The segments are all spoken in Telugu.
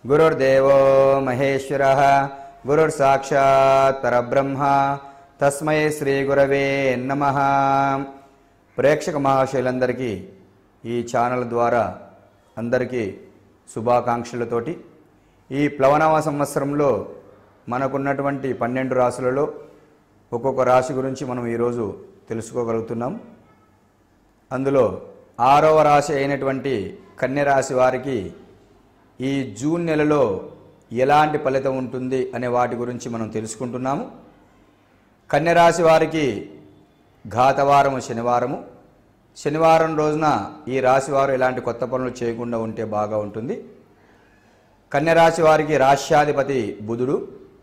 గురుర్దేవో మహేశ్వర గురుర్సాక్షాత్ పరబ్రహ్మ తస్మై శ్రీ గురవే నమ ప్రేక్షక మహాశయులందరికీ ఈ ఛానల్ ద్వారా అందరికీ శుభాకాంక్షలతోటి ఈ ప్లవనామ సంవత్సరంలో మనకున్నటువంటి పన్నెండు రాశులలో ఒక్కొక్క రాశి గురించి మనం ఈరోజు తెలుసుకోగలుగుతున్నాం అందులో ఆరవ రాశి అయినటువంటి కన్య రాశి వారికి ఈ జూన్ నెలలో ఎలాంటి ఫలితం ఉంటుంది అనే వాటి గురించి మనం తెలుసుకుంటున్నాము కన్య రాశి వారికి ఘాతవారము శనివారము శనివారం రోజున ఈ రాశి వారు ఎలాంటి కొత్త పనులు చేయకుండా ఉంటే బాగా ఉంటుంది కన్య రాశి వారికి రాష్ట్రాధిపతి బుధుడు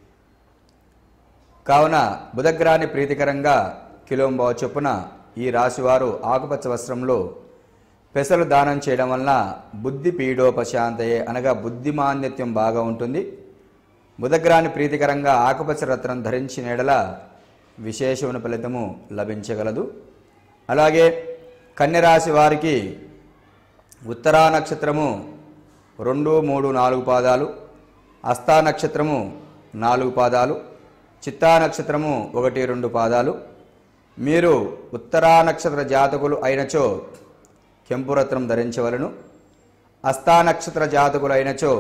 కావున బుధగ్రహాన్ని ప్రీతికరంగా కిలోంబావ చొప్పున ఈ రాశివారు ఆకుపచ్చ వస్త్రంలో పెసలు దానం చేయడం వలన బుద్ధి పీడోపశాంతయే అనగా బుద్ధిమాన్యత్యం బాగా ఉంటుంది బుధగ్రహాన్ని ప్రీతికరంగా ఆకుపచ్చ రత్నం ధరించిన ఎడల విశేషమైన ఫలితము లభించగలదు అలాగే కన్యరాశి వారికి ఉత్తరా నక్షత్రము రెండు మూడు నాలుగు పాదాలు హస్తా నక్షత్రము నాలుగు పాదాలు చిత్తా నక్షత్రము ఒకటి రెండు పాదాలు మీరు ఉత్తరా నక్షత్ర జాతకులు అయినచో కెంపు రత్నం ధరించవలను హస్తా నక్షత్ర జాతకులు అయినచో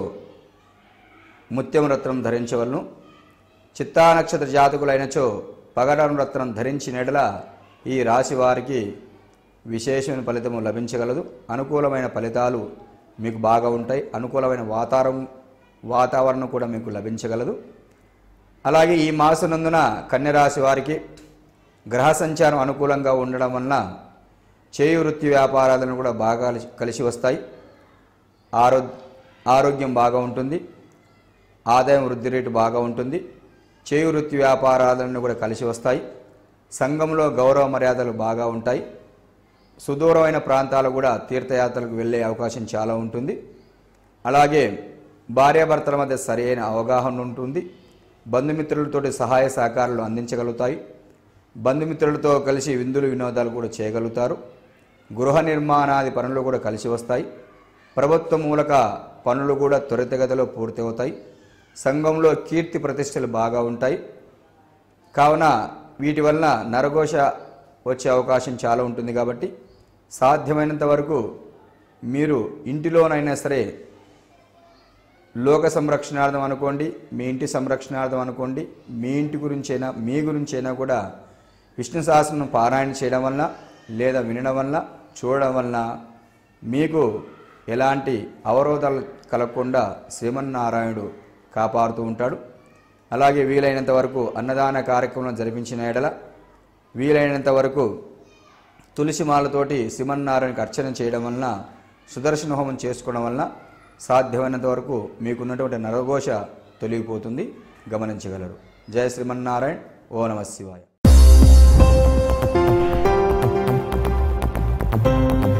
ముత్యం రత్నం ధరించవలను చిత్తా నక్షత్ర జాతకులు అయినచో పగడం రత్నం ధరించిన ఎడల ఈ రాశి వారికి విశేషమైన ఫలితము లభించగలదు అనుకూలమైన ఫలితాలు మీకు బాగా ఉంటాయి అనుకూలమైన వాతావరణం వాతావరణం కూడా మీకు లభించగలదు అలాగే ఈ మాసనందున కన్యరాశి వారికి గ్రహ సంచారం అనుకూలంగా ఉండడం వలన చేయి వృత్తి వ్యాపారాలను కూడా బాగా కలిసి- కలిసి వస్తాయి ఆరో ఆరోగ్యం బాగా ఉంటుంది ఆదాయం వృద్ధి రేటు బాగా ఉంటుంది చేయి వృత్తి వ్యాపారాలను కూడా కలిసి వస్తాయి సంఘంలో గౌరవ మర్యాదలు బాగా ఉంటాయి సుదూరమైన ప్రాంతాలు కూడా తీర్థయాత్రలకు వెళ్ళే అవకాశం చాలా ఉంటుంది అలాగే భార్యాభర్తల మధ్య సరైన అవగాహన ఉంటుంది బంధుమిత్రులతోటి సహాయ సహకారాలు అందించగలుగుతాయి బంధుమిత్రులతో కలిసి విందులు వినోదాలు కూడా చేయగలుగుతారు గృహ నిర్మాణాది పనులు కూడా కలిసి వస్తాయి ప్రభుత్వ మూలక పనులు కూడా త్వరితగతిలో పూర్తవుతాయి సంఘంలో కీర్తి ప్రతిష్టలు బాగా ఉంటాయి కావున వీటి వలన నరఘోష వచ్చే అవకాశం చాలా ఉంటుంది కాబట్టి సాధ్యమైనంత వరకు మీరు ఇంటిలోనైనా సరే లోక సంరక్షణార్థం అనుకోండి మీ ఇంటి సంరక్షణార్థం అనుకోండి మీ ఇంటి గురించైనా మీ గురించైనా కూడా విష్ణు సహస్రం పారాయణ చేయడం వలన లేదా వినడం వలన చూడడం వలన మీకు ఎలాంటి అవరోధాలు కలగకుండా శ్రీమన్నారాయణుడు కాపాడుతూ ఉంటాడు అలాగే వీలైనంత వరకు అన్నదాన కార్యక్రమం జరిపించిన ఎడల వీలైనంత వరకు తులసి మాలతోటి శ్రీమన్నారాయణకి అర్చన చేయడం వలన సుదర్శన హోమం చేసుకోవడం వలన సాధ్యమైనంత వరకు మీకున్నటువంటి నరఘోష తొలగిపోతుంది గమనించగలరు జయ శ్రీమన్నారాయణ ఓ నమ శివాయ